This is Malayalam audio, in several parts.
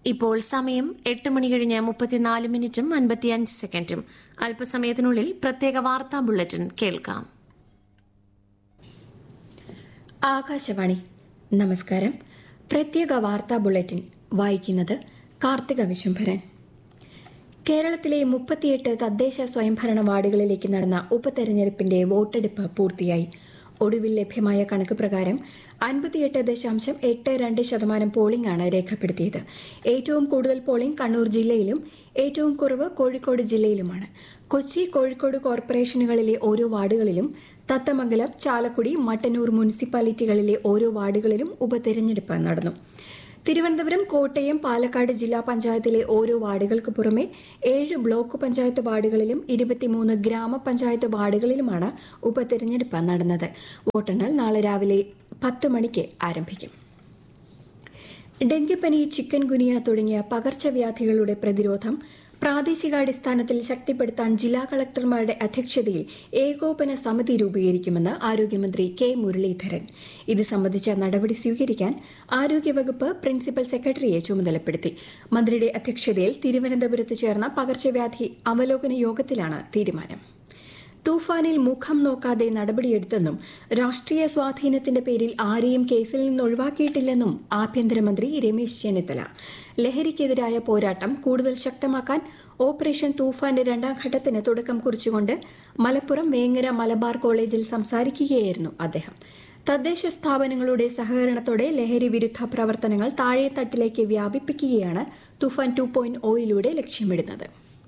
ഇപ്പോൾ സമയം എട്ട് മണി കഴിഞ്ഞ് മുപ്പത്തിനാല് മിനിറ്റും അൻപത്തിയഞ്ച് സെക്കൻഡും അല്പസമയത്തിനുള്ളിൽ പ്രത്യേക വാർത്താ ബുള്ളറ്റിൻ കേൾക്കാം ആകാശവാണി നമസ്കാരം പ്രത്യേക വാർത്താ ബുള്ളറ്റിൻ വായിക്കുന്നത് കാർത്തിക വിശംഭരൻ കേരളത്തിലെ മുപ്പത്തിയെട്ട് തദ്ദേശ സ്വയംഭരണ വാർഡുകളിലേക്ക് നടന്ന ഉപതെരഞ്ഞെടുപ്പിന്റെ വോട്ടെടുപ്പ് പൂർത്തിയായി ഒടുവിൽ ലഭ്യമായ കണക്ക് പ്രകാരം അൻപത്തിയെട്ട് ദശാംശം എട്ട് രണ്ട് ശതമാനം പോളിംഗ് ആണ് രേഖപ്പെടുത്തിയത് ഏറ്റവും കൂടുതൽ പോളിംഗ് കണ്ണൂർ ജില്ലയിലും ഏറ്റവും കുറവ് കോഴിക്കോട് ജില്ലയിലുമാണ് കൊച്ചി കോഴിക്കോട് കോർപ്പറേഷനുകളിലെ ഓരോ വാർഡുകളിലും തത്തമംഗലം ചാലക്കുടി മട്ടന്നൂർ മുനിസിപ്പാലിറ്റികളിലെ ഓരോ വാർഡുകളിലും ഉപതെരഞ്ഞെടുപ്പ് നടന്നു തിരുവനന്തപുരം കോട്ടയം പാലക്കാട് ജില്ലാ പഞ്ചായത്തിലെ ഓരോ വാർഡുകൾക്ക് പുറമെ ഏഴ് ബ്ലോക്ക് പഞ്ചായത്ത് വാർഡുകളിലും ഇരുപത്തിമൂന്ന് ഗ്രാമപഞ്ചായത്ത് വാർഡുകളിലുമാണ് ഉപതെരഞ്ഞെടുപ്പ് നടന്നത് വോട്ടെണ്ണൽ നാളെ രാവിലെ പത്ത് മണിക്ക് ആരംഭിക്കും ഡെങ്കിപ്പനി ചിക്കൻ ഗുനിയ തുടങ്ങിയ പകർച്ചവ്യാധികളുടെ പ്രതിരോധം പ്രാദേശികാടിസ്ഥാനത്തിൽ ശക്തിപ്പെടുത്താൻ ജില്ലാ കളക്ടർമാരുടെ അധ്യക്ഷതയിൽ ഏകോപന സമിതി രൂപീകരിക്കുമെന്ന് ആരോഗ്യമന്ത്രി കെ മുരളീധരൻ ഇത് സംബന്ധിച്ച നടപടി സ്വീകരിക്കാൻ ആരോഗ്യവകുപ്പ് പ്രിൻസിപ്പൽ സെക്രട്ടറിയെ ചുമതലപ്പെടുത്തി മന്ത്രിയുടെ അധ്യക്ഷതയിൽ തിരുവനന്തപുരത്ത് ചേർന്ന പകർച്ചവ്യാധി അവലോകന യോഗത്തിലാണ് തീരുമാനം തൂഫാനിൽ മുഖം നോക്കാതെ നടപടിയെടുത്തെന്നും രാഷ്ട്രീയ സ്വാധീനത്തിന്റെ പേരിൽ ആരെയും കേസിൽ നിന്ന് ഒഴിവാക്കിയിട്ടില്ലെന്നും ആഭ്യന്തരമന്ത്രി രമേശ് ചെന്നിത്തല ലഹരിക്കെതിരായ പോരാട്ടം കൂടുതൽ ശക്തമാക്കാൻ ഓപ്പറേഷൻ തൂഫാന്റെ രണ്ടാം ഘട്ടത്തിന് തുടക്കം കുറിച്ചുകൊണ്ട് മലപ്പുറം വേങ്ങര മലബാർ കോളേജിൽ സംസാരിക്കുകയായിരുന്നു അദ്ദേഹം തദ്ദേശ സ്ഥാപനങ്ങളുടെ സഹകരണത്തോടെ ലഹരി വിരുദ്ധ പ്രവർത്തനങ്ങൾ താഴെത്തട്ടിലേക്ക് വ്യാപിപ്പിക്കുകയാണ് തുഫാൻ ടു പോയിന്റ് ഒയിലൂടെ ലക്ഷ്യമിടുന്നത്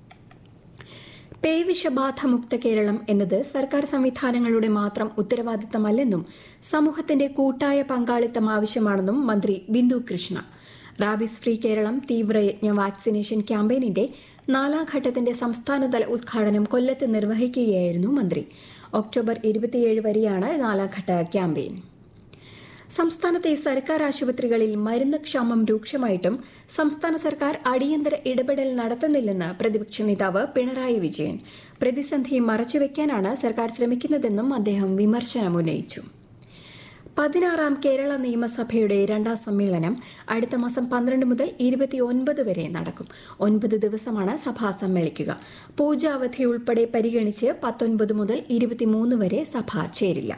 പേവിഷബാധമുക്ത കേരളം എന്നത് സർക്കാർ സംവിധാനങ്ങളുടെ മാത്രം ഉത്തരവാദിത്തമല്ലെന്നും സമൂഹത്തിന്റെ കൂട്ടായ പങ്കാളിത്തം ആവശ്യമാണെന്നും മന്ത്രി ബിന്ദു കൃഷ്ണ റാബിസ് ഫ്രീ കേരളം തീവ്രയജ്ഞ വാക്സിനേഷൻ ക്യാമ്പയിനിന്റെ നാലാം ഘട്ടത്തിന്റെ സംസ്ഥാനതല ഉദ്ഘാടനം കൊല്ലത്ത് നിർവഹിക്കുകയായിരുന്നു മന്ത്രി ഒക്ടോബർ ഇരുപത്തിയേഴ് വരെയാണ് നാലാം ഘട്ട ക്യാമ്പയിൻ സംസ്ഥാനത്തെ സർക്കാർ ആശുപത്രികളിൽ മരുന്ന് ക്ഷാമം രൂക്ഷമായിട്ടും സംസ്ഥാന സർക്കാർ അടിയന്തര ഇടപെടൽ നടത്തുന്നില്ലെന്ന് പ്രതിപക്ഷ നേതാവ് പിണറായി വിജയൻ പ്രതിസന്ധി മറച്ചുവെക്കാനാണ് സർക്കാർ ശ്രമിക്കുന്നതെന്നും അദ്ദേഹം വിമർശനം ഉന്നയിച്ചു പതിനാറാം കേരള നിയമസഭയുടെ രണ്ടാം സമ്മേളനം അടുത്ത മാസം പന്ത്രണ്ട് മുതൽ ഇരുപത്തിയൊൻപത് വരെ നടക്കും ഒൻപത് ദിവസമാണ് സഭ സമ്മേളിക്കുക പൂജാവധി ഉൾപ്പെടെ പരിഗണിച്ച് പത്തൊൻപത് മുതൽ ഇരുപത്തിമൂന്ന് വരെ സഭ ചേരില്ല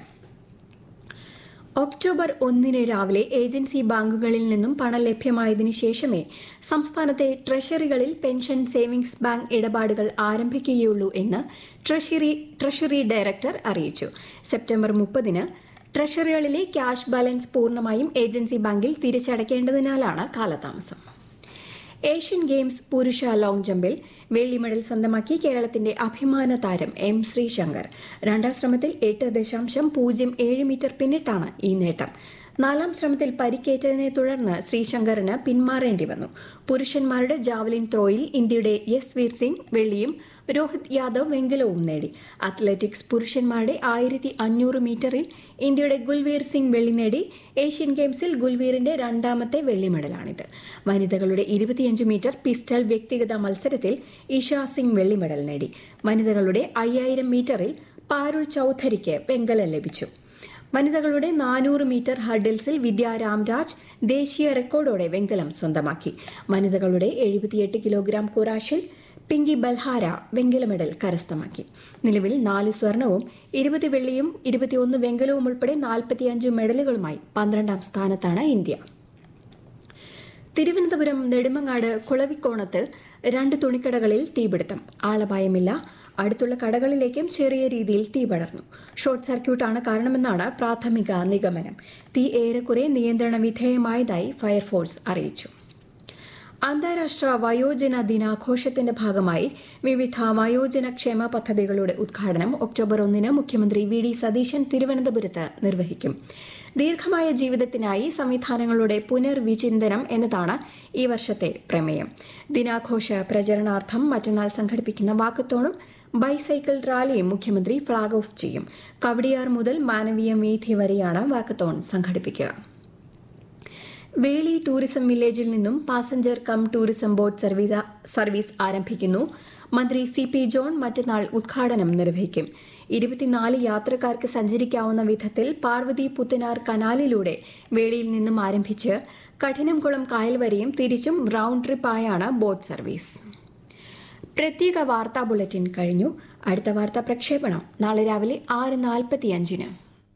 ഒക്ടോബർ ഒന്നിന് രാവിലെ ഏജൻസി ബാങ്കുകളിൽ നിന്നും പണം ലഭ്യമായതിനു ശേഷമേ സംസ്ഥാനത്തെ ട്രഷറികളിൽ പെൻഷൻ സേവിംഗ്സ് ബാങ്ക് ഇടപാടുകൾ ആരംഭിക്കുകയുള്ളൂ എന്ന് ട്രഷറി ട്രഷറി ഡയറക്ടർ അറിയിച്ചു സെപ്റ്റംബർ മുപ്പതിന് ട്രഷറികളിലെ ക്യാഷ് ബാലൻസ് പൂർണ്ണമായും ഏജൻസി ബാങ്കിൽ തിരിച്ചടയ്ക്കേണ്ടതിനാലാണ് കാലതാമസം ഏഷ്യൻ ഗെയിംസ് പുരുഷ ലോങ് ജമ്പിൽ വെള്ളി മെഡൽ സ്വന്തമാക്കി കേരളത്തിന്റെ അഭിമാന താരം എം ശ്രീശങ്കർ രണ്ടാം ശ്രമത്തിൽ എട്ട് ദശാംശം പൂജ്യം ഏഴ് മീറ്റർ പിന്നിട്ടാണ് ഈ നേട്ടം നാലാം ശ്രമത്തിൽ പരിക്കേറ്റതിനെ തുടർന്ന് ശ്രീശങ്കറിന് പിന്മാറേണ്ടി വന്നു പുരുഷന്മാരുടെ ജാവലിൻ ത്രോയിൽ ഇന്ത്യയുടെ യസ് വീർ സിംഗ് വെള്ളിയും രോഹിത് യാദവ് വെങ്കലവും നേടി അത്ലറ്റിക്സ് പുരുഷന്മാരുടെ ആയിരത്തി അഞ്ഞൂറ് മീറ്ററിൽ ഇന്ത്യയുടെ ഗുൽവീർ സിംഗ് വെള്ളി നേടി ഏഷ്യൻ ഗെയിംസിൽ ഗുൽവീറിന്റെ രണ്ടാമത്തെ വെള്ളി മെഡലാണിത് വനിതകളുടെ ഇരുപത്തിയഞ്ച് മീറ്റർ പിസ്റ്റൾ വ്യക്തിഗത മത്സരത്തിൽ ഇഷ സിംഗ് വെള്ളി മെഡൽ നേടി വനിതകളുടെ അയ്യായിരം മീറ്ററിൽ പാരുൾ ചൌധരിക്ക് വെങ്കലം ലഭിച്ചു വനിതകളുടെ നാനൂറ് മീറ്റർ ഹർഡിൽസിൽ വിദ്യ രാംരാജ് ദേശീയ റെക്കോർഡോടെ വെങ്കലം സ്വന്തമാക്കി വനിതകളുടെ എഴുപത്തിയെട്ട് കിലോഗ്രാം കുറാഷിൽ പിങ്കി ബൽഹാര വെങ്കല മെഡൽ കരസ്ഥമാക്കി നിലവിൽ നാല് സ്വർണവും ഇരുപത് വെള്ളിയും ഇരുപത്തിയൊന്ന് വെങ്കലവും ഉൾപ്പെടെ നാൽപ്പത്തിയഞ്ച് മെഡലുകളുമായി പന്ത്രണ്ടാം സ്ഥാനത്താണ് ഇന്ത്യ തിരുവനന്തപുരം നെടുമങ്ങാട് കുളവിക്കോണത്ത് രണ്ട് തുണിക്കടകളിൽ തീപിടുത്തം ആളപായമില്ല അടുത്തുള്ള കടകളിലേക്കും ചെറിയ രീതിയിൽ തീ പടർന്നു ഷോർട്ട് സർക്യൂട്ടാണ് കാരണമെന്നാണ് പ്രാഥമിക നിഗമനം തീ ഏറെക്കുറെ നിയന്ത്രണ വിധേയമായതായി ഫയർഫോഴ്സ് അറിയിച്ചു അന്താരാഷ്ട്ര വയോജന ദിനാഘോഷത്തിന്റെ ഭാഗമായി വിവിധ വയോജന ക്ഷേമ പദ്ധതികളുടെ ഉദ്ഘാടനം ഒക്ടോബർ ഒന്നിന് മുഖ്യമന്ത്രി വി ഡി സതീശൻ തിരുവനന്തപുരത്ത് നിർവഹിക്കും ദീർഘമായ ജീവിതത്തിനായി സംവിധാനങ്ങളുടെ പുനർവിചിന്തനം എന്നതാണ് ഈ വർഷത്തെ പ്രമേയം ദിനാഘോഷ പ്രചരണാർത്ഥം മറ്റന്നാൾ സംഘടിപ്പിക്കുന്ന വാക്കത്തോണും ബൈസൈക്കിൾ റാലിയും മുഖ്യമന്ത്രി ഫ്ളാഗ് ഓഫ് ചെയ്യും കവടിയാർ മുതൽ മാനവീയം വീഥി വരെയാണ് വാക്കത്തോൺ സംഘടിപ്പിക്കുക വേളി ടൂറിസം വില്ലേജിൽ നിന്നും passenger cum tourism boat service service ആരംഭിക്കുന്നു മന്ത്രി സി പി ജോൺ മറ്റന്നാൾ ഉദ്ഘാടനം നിർവഹിക്കും ഇരുപത്തിനാല് യാത്രക്കാർക്ക് സഞ്ചരിക്കാവുന്ന വിധത്തിൽ പാർവതി പുത്തനാർ കനാലിലൂടെ വേളിയിൽ നിന്നും ആരംഭിച്ച് കഠിനംകുളം കായൽ വരെയും തിരിച്ചും റൗണ്ട് ട്രിപ്പായാണ് ബോട്ട് സർവീസ് പ്രത്യേക വാർത്താ ബുള്ളറ്റിൻ കഴിഞ്ഞു അടുത്ത വാർത്താ പ്രക്ഷേപണം നാളെ രാവിലെ ആറ് നാൽപ്പത്തിയഞ്ചിന്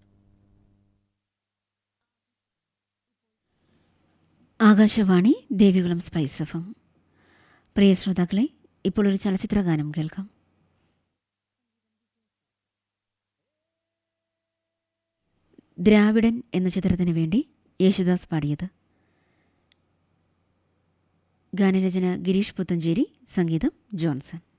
ആകാശവാണി ദേവികുളം സ്പൈസ് എഫം പ്രിയ ശ്രോതാക്കളെ ഇപ്പോൾ ഒരു ചലച്ചിത്ര ഗാനം കേൾക്കാം ദ്രാവിഡൻ എന്ന ചിത്രത്തിന് വേണ്ടി യേശുദാസ് പാടിയത് ഗാനരചന ഗിരീഷ് പുത്തഞ്ചേരി സംഗീതം ജോൺസൺ